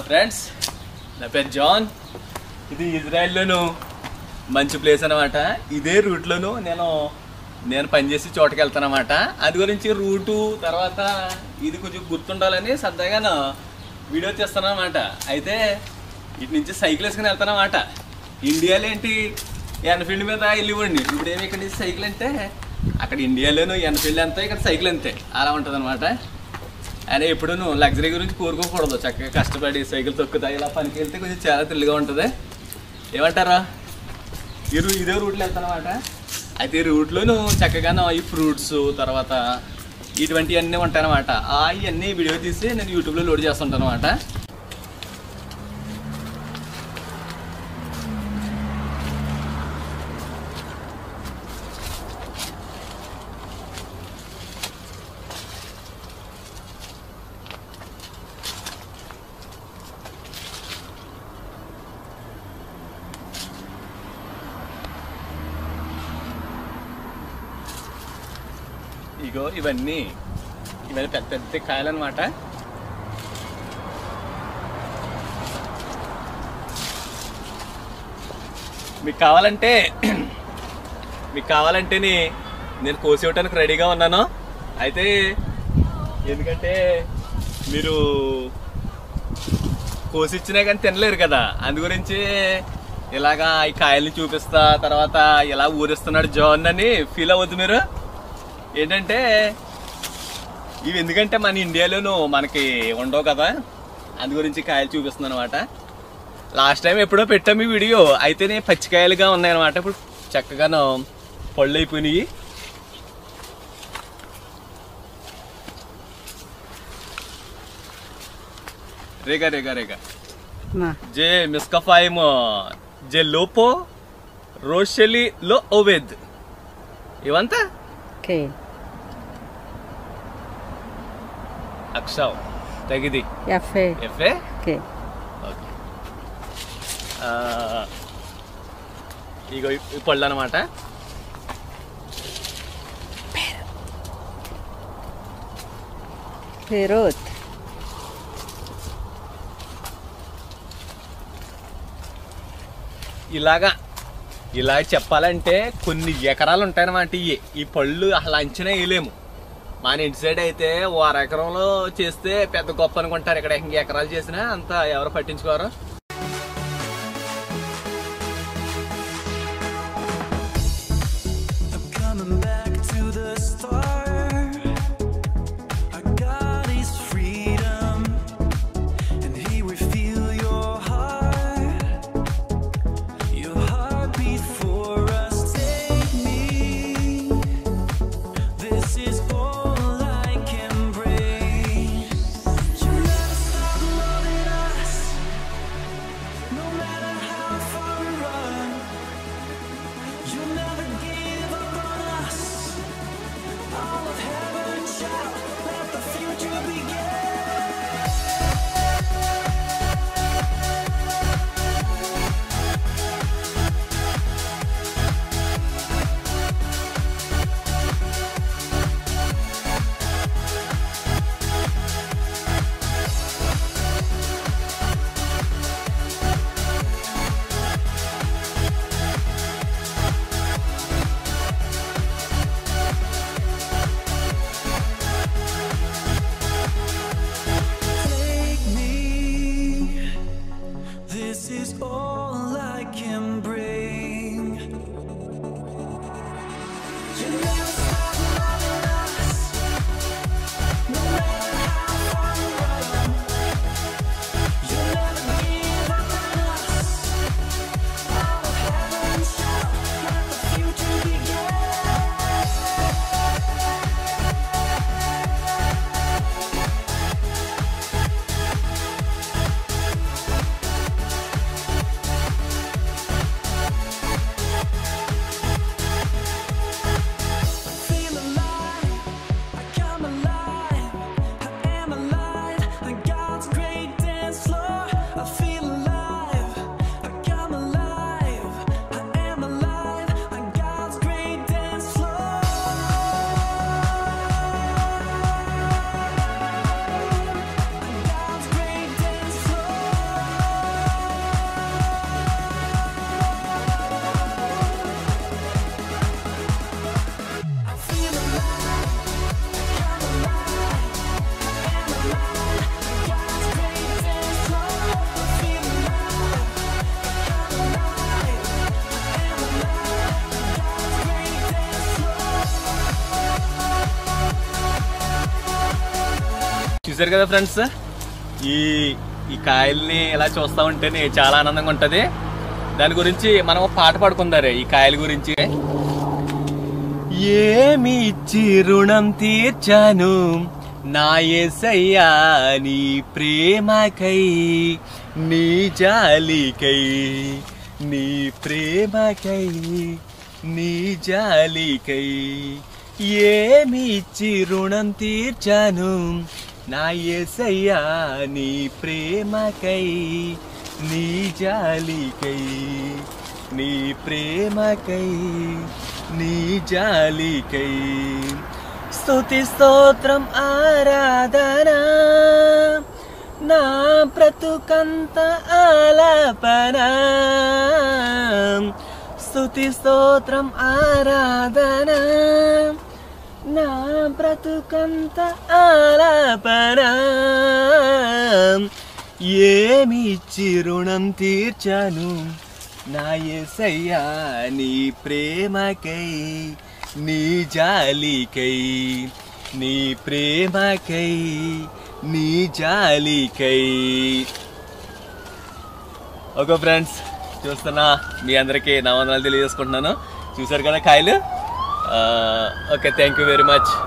Friends నా పేరు John ఇది ఇజ్రాయెల్లోను మంచి ప్లేస్ అనమాట ఇదే రూట్లోను నేను నేను పనిచేసి చోటకి వెళ్తాను అనమాట అది గురించి రూటు తర్వాత ఇది కొంచెం గుర్తుండాలని సరదాగా వీడియో తీస్తాను అనమాట అయితే ఇటు నుంచి సైకిల్ వేసుకుని వెళ్తాను అనమాట ఇండియాలో ఏంటి ఎన్ఫీల్డ్ మీద వెళ్ళివ్వండి ఇప్పుడు ఏమి ఇక్కడ నుంచి సైకిల్ అంటే అక్కడ ఇండియాలోను ఎన్ఫీల్డ్ అంతే ఇక్కడ సైకిల్ అంతే అలా ఉంటుంది అనమాట అని ఎప్పుడు నువ్వు లగ్జరీ గురించి కోరుకోకూడదు చక్కగా కష్టపడి సైకిల్ తొక్కుతా ఇలా పనికి వెళ్తే కొంచెం చాలా తెలివిగా ఉంటుంది ఏమంటారా ఈ రూ ఇదే రూట్లో వెళ్తానమాట అయితే ఈ రూట్లో నువ్వు చక్కగా ఈ ఫ్రూట్స్ తర్వాత ఇటువంటివన్నీ ఉంటాయన్నమాట ఆ ఇవన్నీ వీడియో తీసి నేను యూట్యూబ్లో లోడ్ చేస్తుంటాను అనమాట ఇగో ఇవన్నీ ఇవన్నీ పెద్ద పెద్ద కాయలు అనమాట మీకు కావాలంటే మీకు కావాలంటేనే నేను కోసి ఇవ్వడానికి రెడీగా ఉన్నాను అయితే ఎందుకంటే మీరు కోసి ఇచ్చినా కానీ తినలేరు కదా అందు గురించి ఇలాగా ఈ కాయల్ని చూపిస్తా తర్వాత ఇలా ఊరిస్తున్నాడు జాన్ అని ఫీల్ అవ్వద్దు మీరు ఏంటంటే ఇవి ఎందుకంటే మన ఇండియాలోనూ మనకి ఉండవు కదా అందు గురించి కాయలు చూపిస్తున్నాను అనమాట లాస్ట్ టైం ఎప్పుడో పెట్టాము ఈ వీడియో అయితేనే పచ్చికాయలుగా ఉన్నాయన్నమాట ఇప్పుడు చక్కగాను పళ్ళు అయిపోయినాయి రేగా రేగా రేగా Na. जे मिस्कफाइम जे लोपो రోషెలి లో ఓవేద్ ఇవంతా Okay. అక్షవ్ తగిది Yafe. ఎఫ్ఏ Okay. ఓకే ఇగో ఈ- ఈ పళ్ళు అనమాట Perot. ఇలాగా ఇలా చెప్పాలంటే కొన్ని ఎకరాలు ఉంటాయన్నమాట ఇవి ఈ పళ్ళు అసలు అంచనా వేయలేము మన ఇంటి సైడ్ అయితే ఓ అర ఎకరంలో చేస్తే పెద్ద గొప్ప అనుకుంటారు ఇక్కడ ఇంక ఎకరాలు చేసినా అంత ఎవరు పట్టించుకోరు I'm coming back to the start. Our God is freedom, and He will feel your heart. Your heartbeat for us. Take me. This is all I can bring. You never stop loving us. చూసారు కదా friends ఈ ఈ కాయల్ని ఇలా చూస్తూ ఉంటేనే చాలా ఆనందంగా ఉంటుంది దాని గురించి మనం ఒక పాట పాడుకుందారే ఈ కాయల గురించి ఏమి ఇచ్చి రుణం తీర్చాను నా ఏసయ్యా నీ ప్రేమకై నీ జాలికై నీ ప్రేమకై నీ జాలికై ఏమి ఇచ్చి రుణం తీర్చాను నా ఏసయ్యా నీ ప్రేమకై నీ జాలికై నీ ప్రేమకై నీ జాలికై స్తుతి స్తోత్రం ఆరాధన నా బ్రతుకంత ఆలాపన స్తుతి స్తోత్రం ఆరాధన నా బ్రతుకంత ఆలాపన ఏమి ఇచ్చి రుణం తీర్చాను నా ఎసయ్యా నీ ప్రేమకై నీ జాలికై నీ ప్రేమకై నీ జాలికై ఓకే ఫ్రెండ్స్ చూస్తున్నా మీ అందరికీ నా వందనాలు తెలియజేసుకుంటున్నాను చూసారు కదా కాయలు okay thank you very much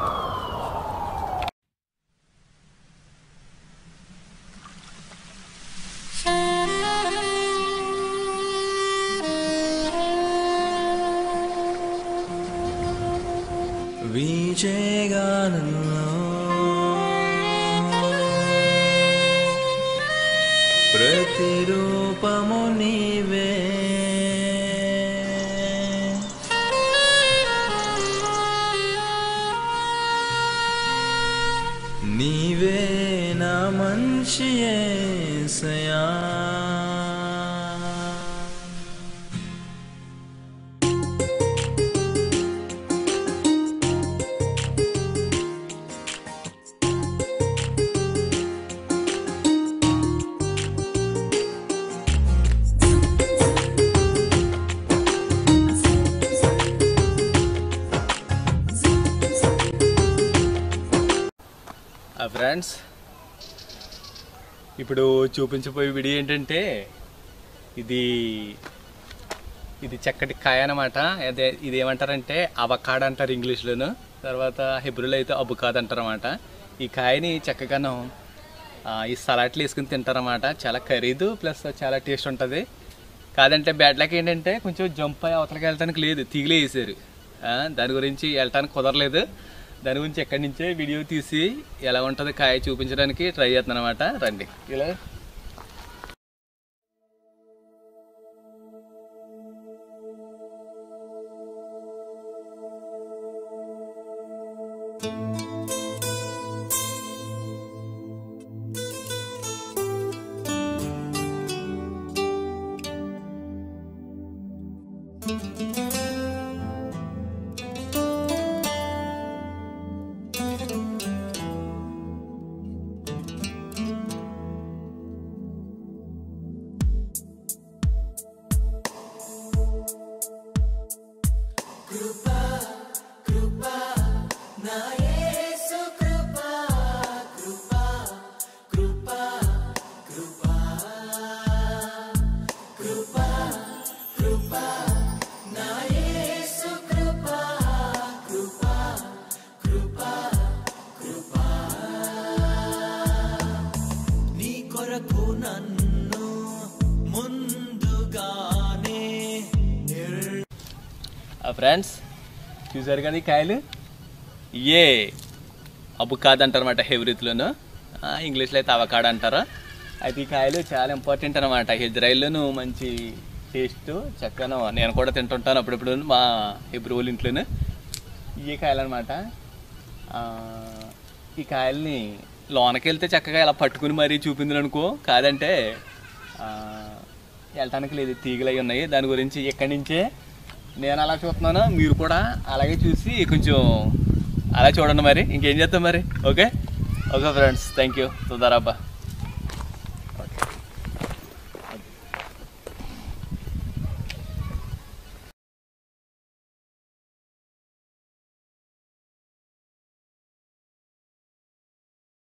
విజయగానంలో ప్రతిరూపము నీవే నీవే నా మంచి యేసయ్యా ఫ్రెండ్స్ ఇప్పుడు చూపించబోయే వీడియో ఏంటంటే ఇది ఇది చక్కటి కాయ అనమాట అదే ఇది ఏమంటారంటే అవకాడ్ అంటారు ఇంగ్లీష్లోను తర్వాత హిబ్రూలో అయితే అబుకాద్ అంటారు అనమాట ఈ కాయని చక్కగాను ఆ, ఈ సలాట్లు వేసుకుని తింటారన్నమాట చాలా ఖరీదు ప్లస్ చాలా టేస్ట్ ఉంటుంది కాదంటే బ్యాడ్ లక్ ఏంటంటే కొంచెం జంప్ అయ్యి అవతలకి వెళ్ళటానికి లేదు తీగలే వేసారు ఆ, దాని గురించి వెళ్ళటానికి కుదరలేదు దాని గురించి ఎక్కడి నుంచే వీడియో తీసి ఎలా ఉంటుంది కాయ చూపించడానికి ట్రై చేస్తున్నాను అనమాట రండి ఇలా నీ కొరకు నన్ను ముందుగానే నిర్ ఫ్రెండ్స్ చూసారు కదా ఈ కాయలు ఏ అబ్బు కాదంటారనమాట హెవరిత్లోను ఇంగ్లీష్లో అయితే అవకాడ అంటారు అయితే ఈ కాయలు చాలా ఇంపార్టెంట్ అనమాట ఇజ్రాయిల్లోను మంచి టేస్ట్ చక్కగా నేను కూడా తింటుంటాను అప్పుడప్పుడు మా హిబ్రూల్ ఇంట్లోను ఈ కాయలు అనమాట ఈ కాయల్ని లోనకి వెళ్తే చక్కగా ఇలా పట్టుకుని మరీ చూపింది అనుకో కాదంటే ఆ, వెళ్ళటానికి లేదు తీగలు అయి ఉన్నాయి దాని గురించి ఎక్కడి నుంచే నేను అలా చూస్తున్నాను మీరు కూడా అలాగే చూసి కొంచెం అలా చూడండి మరి ఇంకేం చేస్తాం మరి okay okay friends thank you సుధారాబ్బా